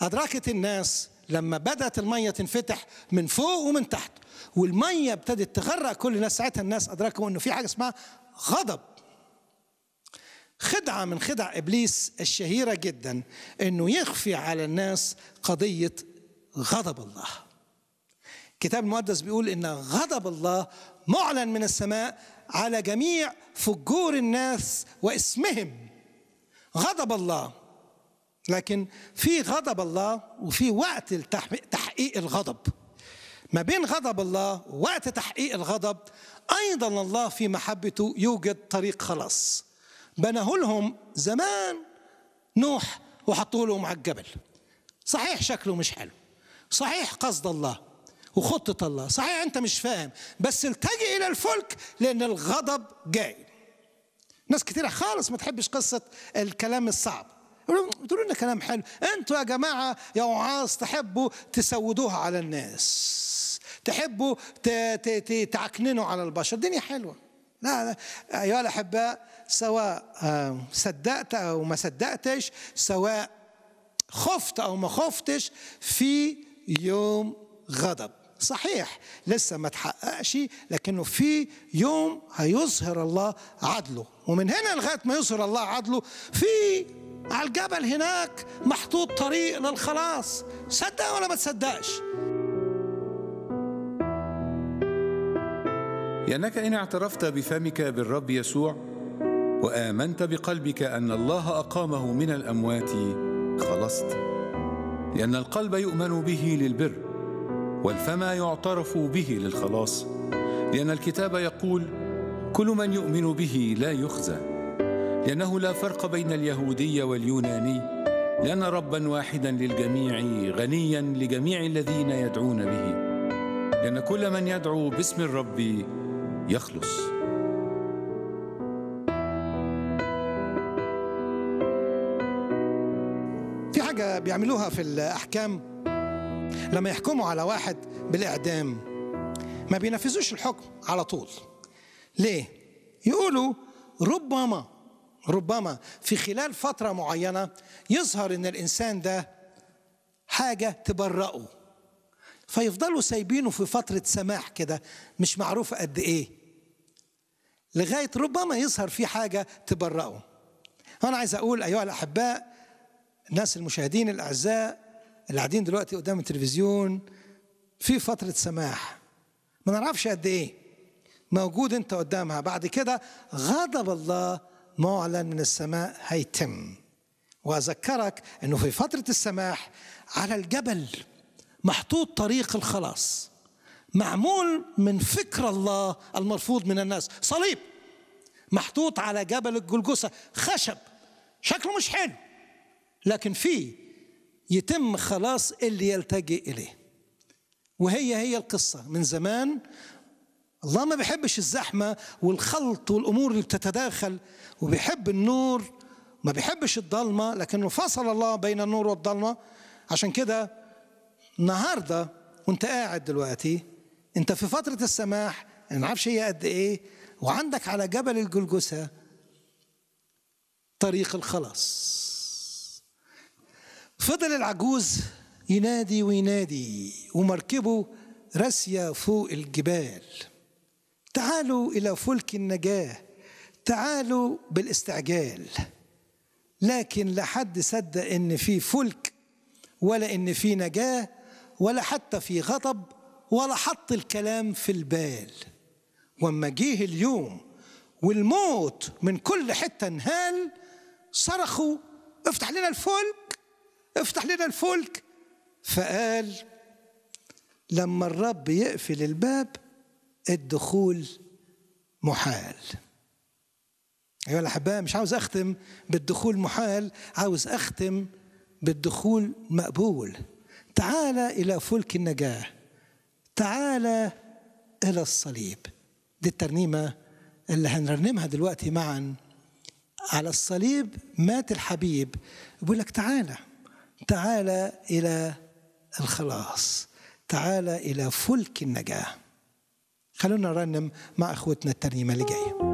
أدركت الناس لما بدأت المية تنفتح من فوق ومن تحت والمية ابتدت تغرق كل الناس ساعتها الناس أدركوا إنه في حاجة اسمها غضب خدعة من خدع إبليس الشهيرة جدا إنه يخفي على الناس قضية غضب الله الكتاب المقدس بيقول إن غضب الله معلن من السماء على جميع فجور الناس واسمهم غضب الله لكن في غضب الله وفي وقت تحقيق الغضب ما بين غضب الله ووقت تحقيق الغضب ايضا الله في محبته يوجد طريق خلاص بناه لهم زمان نوح وحطوا لهم على الجبل صحيح شكله مش حلو صحيح قصد الله وخطة الله صحيح أنت مش فاهم بس التجئ إلى الفلك لأن الغضب جاي ناس كتيرة خالص ما تحبش قصة الكلام الصعب بتقولوا لنا كلام حلو انتوا يا جماعة يا وعاظ تحبوا تسودوها على الناس تحبوا تعكننوا على البشر الدنيا حلوة لا لا أيها الأحباء سواء صدقت أو ما صدقتش سواء خفت أو ما خفتش في يوم غضب صحيح لسه ما تحققش لكنه في يوم هيظهر الله عدله ومن هنا لغايه ما يظهر الله عدله في على الجبل هناك محطوط طريق للخلاص صدق ولا ما تصدقش لأنك إن اعترفت بفمك بالرب يسوع وآمنت بقلبك أن الله أقامه من الأموات خلصت لأن القلب يؤمن به للبر والفم يعترف به للخلاص لأن الكتاب يقول كل من يؤمن به لا يخزى لأنه لا فرق بين اليهودي واليوناني لأن ربا واحدا للجميع غنيا لجميع الذين يدعون به لأن كل من يدعو باسم الرب يخلص في حاجة بيعملوها في الأحكام لما يحكموا على واحد بالإعدام ما بينفذوش الحكم على طول ليه؟ يقولوا ربما ربما في خلال فترة معينة يظهر إن الإنسان ده حاجة تبرئه فيفضلوا سايبينه في فترة سماح كده مش معروفة قد إيه لغاية ربما يظهر في حاجة تبرئه أنا عايز أقول أيها الأحباء الناس المشاهدين الأعزاء اللي قاعدين دلوقتي قدام التلفزيون في فترة سماح ما نعرفش قد إيه موجود أنت قدامها بعد كده غضب الله معلن من السماء هيتم وأذكرك أنه في فترة السماح على الجبل محطوط طريق الخلاص معمول من فكر الله المرفوض من الناس صليب محطوط على جبل الجلجسة خشب شكله مش حلو لكن فيه يتم خلاص اللي يلتجئ إليه وهي هي القصة من زمان الله ما بيحبش الزحمة والخلط والأمور اللي بتتداخل وبيحب النور ما بيحبش الضلمة لكنه فصل الله بين النور والضلمة عشان كده النهاردة وانت قاعد دلوقتي انت في فترة السماح ما نعرفش هي قد ايه وعندك على جبل الجلجسة طريق الخلاص فضل العجوز ينادي وينادي ومركبه راسية فوق الجبال تعالوا إلى فلك النجاة تعالوا بالاستعجال لكن لا حد صدق إن في فلك ولا إن في نجاة ولا حتى في غضب ولا حط الكلام في البال وما جه اليوم والموت من كل حتة انهال صرخوا افتح لنا الفلك افتح لنا الفلك فقال لما الرب يقفل الباب الدخول محال أيها الأحباء مش عاوز أختم بالدخول محال عاوز أختم بالدخول مقبول تعال إلى فلك النجاة تعال إلى الصليب دي الترنيمة اللي هنرنمها دلوقتي معا على الصليب مات الحبيب بيقول لك تعالى تعالى إلى الخلاص تعالى إلى فلك النجاة خلونا نرنم مع أخوتنا الترنيمة اللي جايه